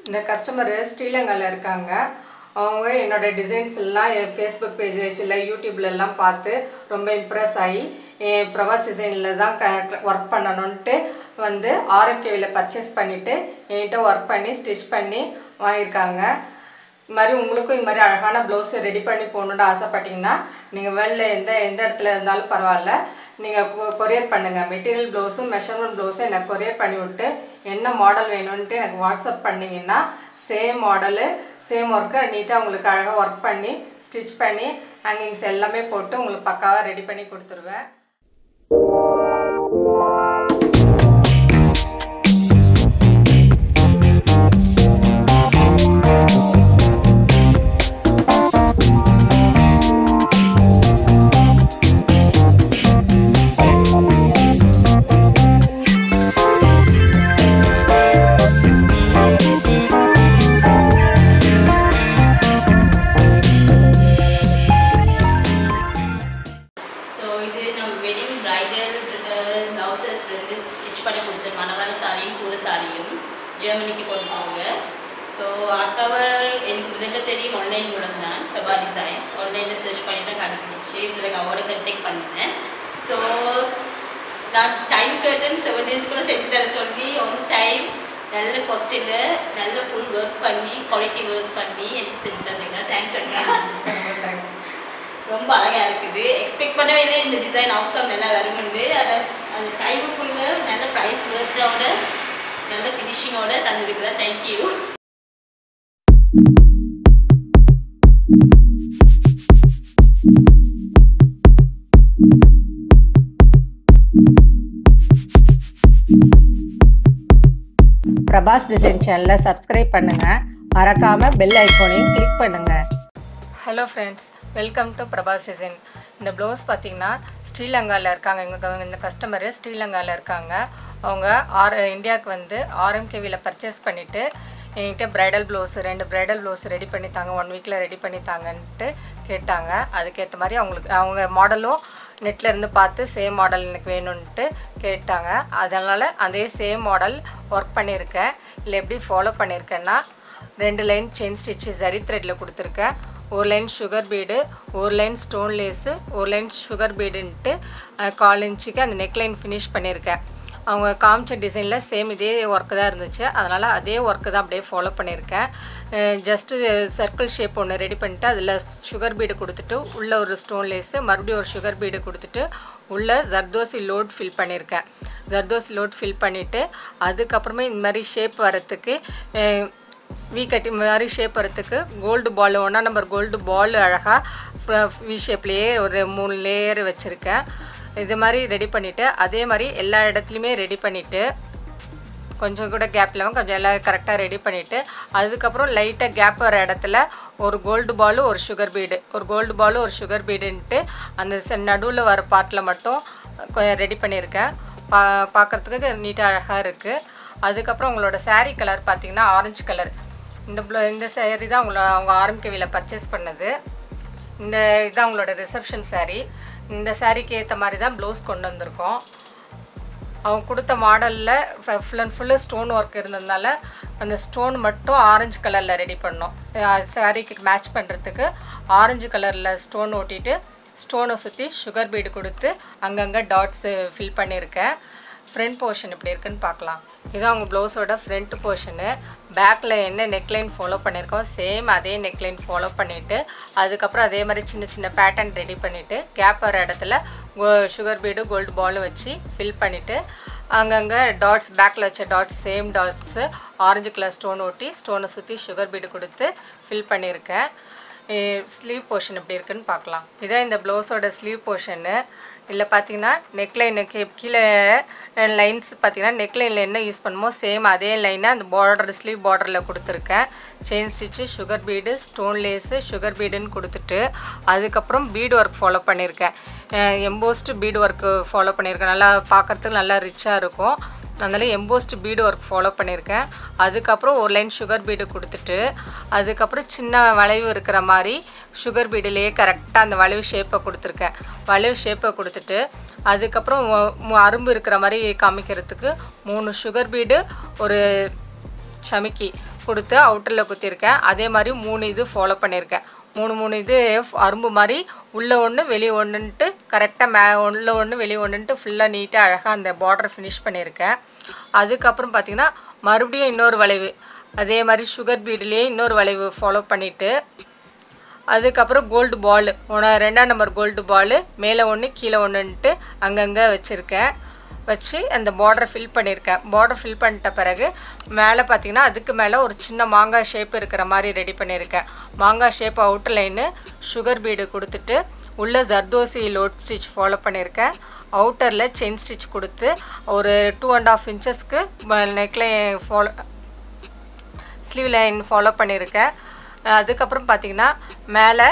இந்த கஸ்டமரு ஸ்ரீலங்காவில் இருக்காங்க அவங்க என்னோட டிசைன்ஸ் எல்லாம் என் ஃபேஸ்புக் பேஜ் இல்லை யூடியூப்ல எல்லாம் பார்த்து ரொம்ப இம்ப்ரெஸ் ஆகி என் பிரவாஸ் டிசைனில் தான் க ஒர்க் பண்ணணுன்ட்டு வந்து ஆர்எம்கேவியில் பர்ச்சேஸ் பண்ணிவிட்டு என்கிட்ட ஒர்க் பண்ணி ஸ்டிச் பண்ணி வாங்கியிருக்காங்க இது மாதிரி உங்களுக்கும் இது மாதிரி அழகான ப்ளவுஸ் ரெடி பண்ணி போகணுன்னு ஆசைப்பட்டீங்கன்னா நீங்கள் வெளில எந்த எந்த இடத்துல இருந்தாலும் பரவாயில்ல நீங்கள் கொரியர் பண்ணுங்கள் மெட்டீரியல் ப்ளவுஸும் மெஷர்மெண்ட் ப்ளவுஸும் எனக்கு கொரியர் பண்ணி விட்டு என்ன மாடல் வேணும்ன்ட்டு எனக்கு வாட்ஸ்அப் பண்ணிங்கன்னா சேம் மாடலு சேம் ஒர்க்கு நீட்டாக உங்களுக்கு அழகாக ஒர்க் பண்ணி ஸ்டிச் பண்ணி ஹேங்கிங்ஸ் எல்லாமே போட்டு உங்களுக்கு பக்காவாக ரெடி பண்ணி கொடுத்துருவேன் ஸோ இது நம்ம வெட்டிங் பிரைடல் ப்ளவுசஸ் ரெண்டு ஸ்டிச் பண்ணி கொடுத்து மணவாள சாரியும் கூட சாரியும் ஜெர்மனிக்கு கொண்டு போங்க ஸோ அக்காவை எனக்கு முதல்ல தெரியும் ஆன்லைன் மூலம் தான் பிரபா டிசைன்ஸ் ஆன்லைனில் சர்ச் பண்ணி தான் கண்டுபிடிச்சி இதில் அவரோட கண்டெக்ட் பண்ணினேன் ஸோ நான் டைம் கேட்டேன் செவன் டேஸ்க்குள்ளே செஞ்சு தர சொல்லி ஒன் டைம் நல்ல கொஸ்டினில் நல்ல ஃபுல் ஒர்க் பண்ணி குவாலிட்டி ஒர்க் பண்ணி எனக்கு செஞ்சு தந்தீங்க தேங்க்ஸ் அக்கா ரொம்ப அழகாக இருக்குது எக்ஸ்பெக்ட் பண்ணவே இல்லை இந்த டிசைன் அவுட்கம் நல்லா வரும்னு அதை அந்த டைமுக்குள்ள நல்ல ப்ரைஸ் ஒர்த்தோட நல்ல ஃபினிஷிங்கோட தந்துருக்குறேன் தேங்க்யூ பிரபாஸ் டிசைன் சேனலை சப்ஸ்கிரைப் பண்ணுங்கள் மறக்காமல் பெல் ஐக்கோனையும் கிளிக் பண்ணுங்கள் hello friends welcome to Prabhas design இந்த ப்ளவுஸ் பார்த்தீங்கன்னா ஸ்ரீலங்காவில் இருக்காங்க எங்கள் இந்த கஸ்டமரு ஸ்ரீலங்காவில் இருக்காங்க அவங்க ஆர் இந்தியாவுக்கு வந்து ஆர்எம்கேவியில் பர்ச்சேஸ் பண்ணிவிட்டு என்கிட்ட ப்ரைடல் ப்ளவுஸ் ரெண்டு ப்ரைடல் ப்ளவுஸ் ரெடி பண்ணி தாங்க ஒன் வீக்கில் ரெடி பண்ணி தாங்கன்ட்டு கேட்டாங்க அதுக்கேற்ற மாதிரி அவங்களுக்கு அவங்க மாடலும் நெட்டில் இருந்து பார்த்து சேம் மாடல் எனக்கு வேணும்ன்ட்டு கேட்டாங்க அதனால் அதே சேம் மாடல் ஒர்க் பண்ணியிருக்கேன் இல்லை எப்படி ஃபாலோ பண்ணியிருக்கேன்னா ரெண்டு லைன் செயின் ஸ்டிச்சு ஜரி த்ரெட்டில் கொடுத்துருக்கேன் ஒரு லைன் சுகர் பீடு ஒரு லைன் ஸ்டோன் லேஸு ஒரு லைன் சுகர் பீடுன்ட்டு கால் இன்ச்சுக்கு அந்த நெக்லைன் ஃபினிஷ் பண்ணியிருக்கேன் அவங்க காமிச்ச டிசைனில் சேம் இதே ஒர்க்கு தான் இருந்துச்சு அதனால் அதே ஒர்க்கு தான் அப்படியே ஃபாலோ பண்ணியிருக்கேன் ஜஸ்ட்டு சர்க்கிள் ஷேப் ஒன்று ரெடி பண்ணிட்டு அதில் சுகர் பீடு கொடுத்துட்டு உள்ளே ஒரு ஸ்டோன் லேஸு மறுபடியும் ஒரு சுகர் பீடு கொடுத்துட்டு உள்ளே ஜர்தோசி லோட் ஃபில் பண்ணியிருக்கேன் ஜர்தோசி லோட் ஃபில் பண்ணிவிட்டு அதுக்கப்புறமே இந்த மாதிரி ஷேப் வரத்துக்கு வி கட்டி மாதிரி ஷேப் வரத்துக்கு கோல்டு பால் ஒன்றா நம்பர் கோல்டு பால் அழகாக வி ஷேப்லேயே ஒரு மூணு லேயர் வச்சுருக்கேன் இது மாதிரி ரெடி பண்ணிவிட்டு அதே மாதிரி எல்லா இடத்துலையுமே ரெடி பண்ணிவிட்டு கொஞ்சம் கூட கேப் இல்லாமல் கொஞ்சம் எல்லாம் கரெக்டாக ரெடி பண்ணிவிட்டு அதுக்கப்புறம் லைட்டாக கேப் வர இடத்துல ஒரு கோல்டு பாலு ஒரு சுகர் பீடு ஒரு கோல்டு பாலு ஒரு சுகர் பீடுன்ட்டு அந்த நடுவில் வர பார்ட்டில் மட்டும் கொஞ்சம் ரெடி பண்ணியிருக்கேன் பா பார்க்குறதுக்கு நீட்டாக அழகாக இருக்குது அதுக்கப்புறம் உங்களோட saree கலர் பார்த்தீங்கன்னா ஆரஞ்சு கலர் இந்த ப்ள இந்த saree தான் உங்களை அவங்க ஆர்எம்கேவியில் பர்ச்சேஸ் பண்ணது இந்த இதுதான் உங்களோட ரிசப்ஷன் saree இந்த சாரீக்கு ஏற்ற மாதிரி தான் ப்ளவுஸ் கொண்டு வந்திருக்கோம் அவங்க கொடுத்த மாடலில் full and full stone work இருந்ததுனால அந்த ஸ்டோன் மட்டும் ஆரஞ்சு கலரில் ரெடி பண்ணோம் சாரீக்கு மேட்ச் பண்ணுறதுக்கு ஆரஞ்சு கலரில் ஸ்டோன் ஓட்டிட்டு ஸ்டோனை சுற்றி சுகர் பீடு கொடுத்து அங்கங்கே டாட்ஸு ஃபில் பண்ணியிருக்கேன் ஃப்ரண்ட் போர்ஷன் இப்படி இருக்குன்னு பார்க்கலாம் இது அவங்க ப்ளவுஸோட ஃப்ரண்ட் போர்ஷனு பேக்கில் என்ன நெக்லைன் ஃபாலோ பண்ணியிருக்கோம் சேம் அதே நெக்லைன் ஃபாலோ பண்ணிவிட்டு அதுக்கப்புறம் அதே மாதிரி சின்ன சின்ன பேட்டர்ன் ரெடி பண்ணிவிட்டு கேப் வர இடத்துல சுகர் பீடு கோல்டு பாலும் வச்சு ஃபில் பண்ணிவிட்டு அங்கங்கே டாட்ஸ் பேக்கில் வச்ச dots same dots orange colour stone ஒட்டி ஸ்டோனை சுற்றி சுகர் பீடு கொடுத்து ஃபில் பண்ணியிருக்கேன் ஸ்லீவ் போர்ஷன் எப்படி இருக்குன்னு பார்க்கலாம் இதான் இந்த ப்ளவுஸோட ஸ்லீவ் போர்ஷனு இதில் பார்த்தீங்கன்னா நெக்லைனுக்கு கீழே லைன்ஸ் பார்த்தீங்கன்னா நெக்லைனில் என்ன யூஸ் பண்ணுமோ சேம் அதே லைனை அந்த பார்டர் ஸ்லீவ் பார்டரில் கொடுத்துருக்கேன் chain stitch sugar bead stone lace sugar பீடுன்னு கொடுத்துட்டு அதுக்கப்புறம் பீடு ஒர்க் ஃபாலோ பண்ணியிருக்கேன் எம்போஸ்டு பீடு ஒர்க்கு ஃபாலோ பண்ணியிருக்கேன் நல்லா பார்க்குறதுக்கு நல்லா ரிச்சாக இருக்கும் அதனால் எம்போஸ்ட் பீடு ஒர்க் ஃபாலோ பண்ணியிருக்கேன் அதுக்கப்புறம் ஒரு லைன் சுகர் பீடு கொடுத்துட்டு அதுக்கப்புறம் சின்ன வளைவு இருக்கிற மாதிரி சுகர் பீடுலேயே கரெக்டாக அந்த வளைவு ஷேப்பை கொடுத்துருக்கேன் வளைவு ஷேப்பை கொடுத்துட்டு அதுக்கப்புறம் மு- மு- அரும்பு இருக்கிற மாதிரி காமிக்கிறதுக்கு மூணு சுகர் பீடு ஒரு சமிக்கி கொடுத்து அவுட்டரில் குத்திருக்கேன் அதே மாதிரி மூணு இது ஃபாலோ பண்ணியிருக்கேன் மூணு மூணு இது அரும்பு மாதிரி உள்ளே ஒன்று வெளியே ஒன்றுன்ட்டு கரெக்டாக மே உள்ளே ஒன்று வெளியே ஒன்றுன்ட்டு ஃபுல்லாக நீட்டாக அழகாக அந்த பார்டர் ஃபினிஷ் பண்ணியிருக்கேன் அதுக்கப்புறம் பார்த்திங்கன்னா மறுபடியும் இன்னொரு வளைவு அதே மாதிரி சுகர் பீட்லேயே இன்னொரு வளைவு ஃபாலோ பண்ணிவிட்டு அதுக்கப்புறம் கோல்டு பால் ஒன்று ரெண்டாம் நம்பர் கோல்டு பால் மேலே ஒன்று கீழே ஒன்றுன்ட்டு அங்கங்கே வச்சுருக்கேன் வச்சு அந்த பார்டரை ஃபில் பண்ணியிருக்கேன் பார்டர் ஃபில் பண்ணிட்ட பிறகு மேலே பார்த்தீங்கன்னா அதுக்கு மேலே ஒரு சின்ன மாங்காய் ஷேப் இருக்கிற மாதிரி ரெடி பண்ணியிருக்கேன் மாங்காய் shape outer line sugar bead கொடுத்துட்டு உள்ளே ஜர்தோசி லோட் ஸ்டிச் ஃபாலோ பண்ணியிருக்கேன் அவுட்டரில் செயின் ஸ்டிச் கொடுத்து ஒரு டூ அண்ட் ஆஃப் இன்ச்சஸ்க்கு neckline follow sleeve line follow பண்ணியிருக்கேன் அதுக்கப்புறம் பார்த்தீங்கன்னா மேலே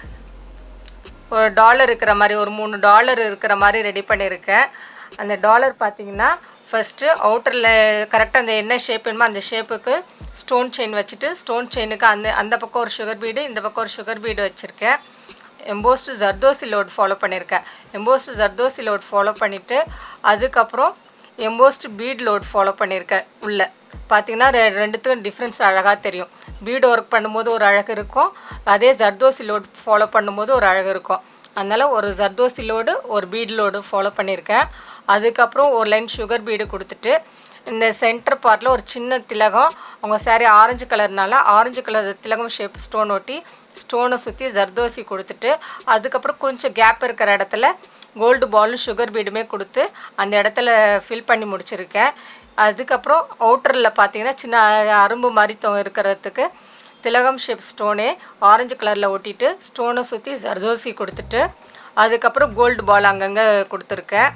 ஒரு டாலர் இருக்கிற மாதிரி ஒரு மூணு டாலர் இருக்கிற மாதிரி ரெடி பண்ணியிருக்கேன் அந்த டாலர் பார்த்தீங்கன்னா ஃபஸ்ட்டு அவுட்டரில் கரெக்டாக அந்த என்ன ஷேப் வேணுமோ அந்த ஷேப்புக்கு ஸ்டோன் செயின் வச்சுட்டு ஸ்டோன் செயினுக்கு அந்த அந்த பக்கம் ஒரு சுகர் பீடு இந்த பக்கம் ஒரு சுகர் பீடு வச்சுருக்கேன் எம்போஸ்டு ஜர்தோசி லோட் ஃபாலோ பண்ணியிருக்கேன் எம்போஸ்டு ஜர்தோசி லோட் ஃபாலோ பண்ணிவிட்டு அதுக்கப்புறம் எம்போஸ்டு பீட் லோட் ஃபாலோ பண்ணியிருக்கேன் உள்ளே பார்த்தீங்கன்னா ரெ ரெண்டுத்துக்கும் டிஃப்ரென்ஸ் அழகாக தெரியும் பீடு ஒர்க் பண்ணும்போது ஒரு அழகு இருக்கும் அதே ஜர்தோசி லோட் ஃபாலோ பண்ணும்போது ஒரு அழகு இருக்கும் அதனால் ஒரு ஜர்தோசி லோடு ஒரு பீட் லோடு ஃபாலோ பண்ணியிருக்கேன் அதுக்கப்புறம் ஒரு லைன் சுகர் பீடு கொடுத்துட்டு இந்த சென்டர் பார்ட்டில் ஒரு சின்ன திலகம் அவங்க saree ஆரஞ்சு கலர்னால ஆரஞ்சு கலர் திலகம் ஷேப் ஸ்டோன் ஒட்டி ஸ்டோனை சுற்றி ஜர்தோசி கொடுத்துட்டு அதுக்கப்புறம் கொஞ்சம் கேப் இருக்கிற இடத்துல கோல்டு பாலும் சுகர் பீடுமே கொடுத்து அந்த இடத்துல ஃபில் பண்ணி முடிச்சிருக்கேன் அதுக்கப்புறம் அவுட்டரில் பார்த்தீங்கன்னா சின்ன அரும்பு மாதிரி தொ- இருக்கிறதுக்கு திலகம் ஷேப் ஸ்டோனே ஆரஞ்சு கலரில் ஒட்டிட்டு ஸ்டோனை சுற்றி ஜர்தோசி கொடுத்துட்டு அதுக்கப்புறம் கோல்டு பால் அங்கங்கே கொடுத்துருக்கேன்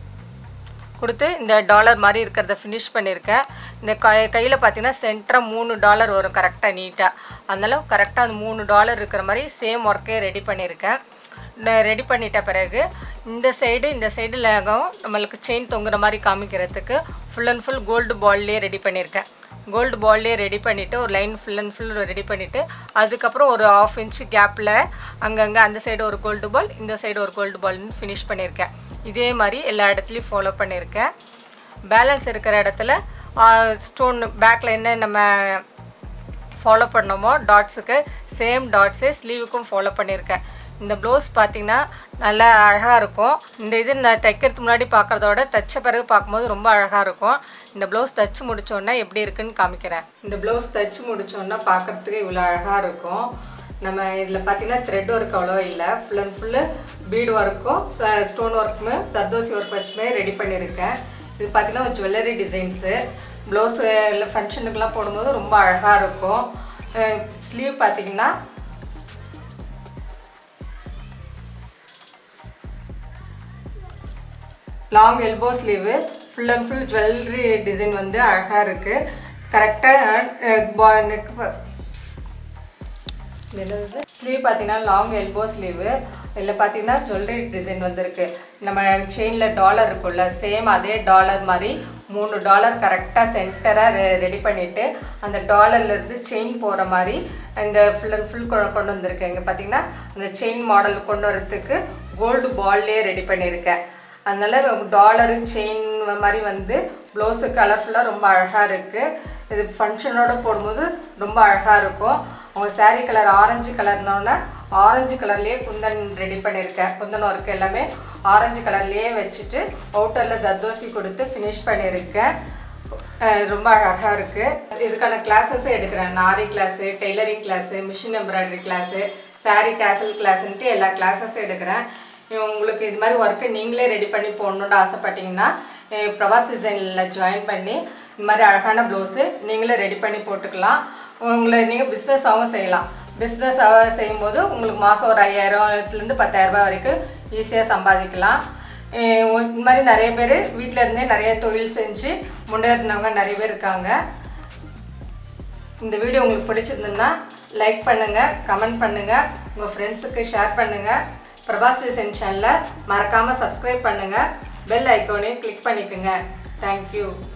கொடுத்து இந்த டாலர் மாதிரி இருக்கிறத ஃபினிஷ் பண்ணியிருக்கேன் இந்த கை கையில் பார்த்தீங்கன்னா சென்டராக மூணு டாலர் வரும் கரெக்டாக நீட்டாக அதனால கரெக்டாக அந்த மூணு டாலர் இருக்கிற மாதிரி சேம் ஒர்க்கே ரெடி பண்ணியிருக்கேன் ரெடி பண்ணிட்ட பிறகு இந்த சைடு இந்த சைடு லேகம் நம்மளுக்கு செயின் தொங்குற மாதிரி காமிக்கிறதுக்கு ஃபுல் அண்ட் ஃபுல் கோல்டு பால்லே ரெடி பண்ணியிருக்கேன் கோல்டு பால்லே ரெடி பண்ணிவிட்டு ஒரு line full and full ready பண்ணிவிட்டு அதுக்கப்புறம் ஒரு ஆஃப் இன்ச் கேப்பில் அங்கங்கே அந்த சைடு ஒரு கோல்டு பால் இந்த சைடு ஒரு கோல்டு பால்னு ஃபினிஷ் பண்ணியிருக்கேன் இதே மாதிரி எல்லா இடத்துலையும் ஃபாலோ பண்ணியிருக்கேன் பேலன்ஸ் இருக்கிற இடத்துல ஸ்டோன் பேக்கில் என்ன நம்ம ஃபாலோ பண்ணோமோ டாட்ஸுக்கு சேம் டாட்ஸே ஸ்லீவுக்கும் ஃபாலோ பண்ணியிருக்கேன் இந்த ப்ளவுஸ் பார்த்தீங்கன்னா நல்லா அழகாக இருக்கும் இந்த இது நான் தைக்கிறதுக்கு முன்னாடி பார்க்குறதோட தைச்ச பிறகு பார்க்கும்போது ரொம்ப அழகாக இருக்கும் இந்த ப்ளவுஸ் தைச்சு முடிச்சோன்னா எப்படி இருக்குன்னு காமிக்கிறேன் இந்த ப்ளவுஸ் தைச்சு முடிச்சோன்னா பார்க்குறதுக்கு இவ்வளோ அழகாக இருக்கும் நம்ம இதில் பார்த்தீங்கன்னா த்ரெட் ஒர்க் அவ்வளோ இல்லை ஃபுல் அண்ட் ஃபுல்லு பீடு ஒர்க்கும் ஸ்டோன் ஒர்க்குமே சர்தோசி ஒர்க் வச்சுமே ரெடி பண்ணியிருக்கேன் இது பார்த்தீங்கன்னா ஒரு ஜுவல்லரி டிசைன்ஸு ப்ளவுஸ் இல்லை ஃபங்க்ஷனுக்குலாம் போடும்போது ரொம்ப அழகாக இருக்கும் ஸ்லீவ் பார்த்தீங்கன்னா long elbow sleeve full and full jewellery design வந்து அழகாக இருக்குது கரெக்டாக நெக் என்னது ஸ்லீவ் பார்த்தீங்கன்னா லாங் எல்போ ஸ்லீவு இதில் பார்த்தீங்கன்னா ஜுவல்லரி டிசைன் வந்திருக்கு நம்ம செயினில் டாலர் இருக்கும்ல சேம் அதே டாலர் மாதிரி மூணு டாலர் கரெக்டாக சென்டராக ரெடி பண்ணிவிட்டு அந்த டாலர்லேருந்து செயின் போகிற மாதிரி இந்த ஃபுல் அண்ட் ஃபுல் கொண்டு வந்திருக்கேன் இங்கே பார்த்தீங்கன்னா அந்த செயின் மாடல் கொண்டு வரதுக்கு கோல்டு பால்லே ரெடி பண்ணியிருக்கேன் அதனால் டாலரு செயின் மாதிரி வந்து ப்ளவுஸு கலர்ஃபுல்லாக ரொம்ப அழகாக இருக்குது இது ஃபங்க்ஷனோட போடும்போது ரொம்ப அழகாக இருக்கும் அவங்க saree கலர் ஆரஞ்சு கலர்னோடனே ஆரஞ்சு கலர்லேயே குந்தன் ரெடி பண்ணியிருக்கேன் குந்தன் ஒர்க் எல்லாமே ஆரஞ்சு கலர்லேயே வச்சுட்டு அவுட்டரில் ஜர்தோசி கொடுத்து ஃபினிஷ் பண்ணியிருக்கேன் அஹ் ரொம்ப அழகாக இருக்குது இதுக்கான கிளாஸஸும் எடுக்கிறேன் நாரி class tailoring class machine embroidery class saree tassel கிளாஸுன்ட்டு எல்லா கிளாஸஸும் எடுக்கிறேன் உங்களுக்கு இது மாதிரி ஒர்க்கு நீங்களே ரெடி பண்ணி போடணுன்னு ஆசைப்பட்டீங்கன்னா அஹ் பிரபாஸ் டிசைனில் ஜாயின் பண்ணி இந்த மாதிரி அழகான ப்ளவுஸு நீங்களே ரெடி பண்ணி போட்டுக்கலாம் உங்களை நீங்கள் பிஸ்னஸாகவும் செய்யலாம் பிஸ்னஸாக செய்யும்போது உங்களுக்கு மாதம் ஒரு ஐயாயிரத்துலேருந்து பத்தாயிரரூபா வரைக்கும் ஈஸியாக சம்பாதிக்கலாம் அஹ் இந்த மாதிரி நிறைய பேர் வீட்டில் இருந்தே நிறைய தொழில் செஞ்சு முன்னேறினவங்க நிறைய பேர் இருக்காங்க இந்த வீடியோ உங்களுக்கு பிடிச்சிருந்ததுன்னா லைக் பண்ணுங்கள் கமெண்ட் பண்ணுங்கள் உங்கள் ஃப்ரெண்ட்ஸுக்கு ஷேர் பண்ணுங்கள் பிரபாஸ் டிசைன் சேனலை மறக்காமல் சப்ஸ்கிரைப் பண்ணுங்கள் பெல் ஐக்கானையும் கிளிக் பண்ணிக்கோங்க தேங்க்யூ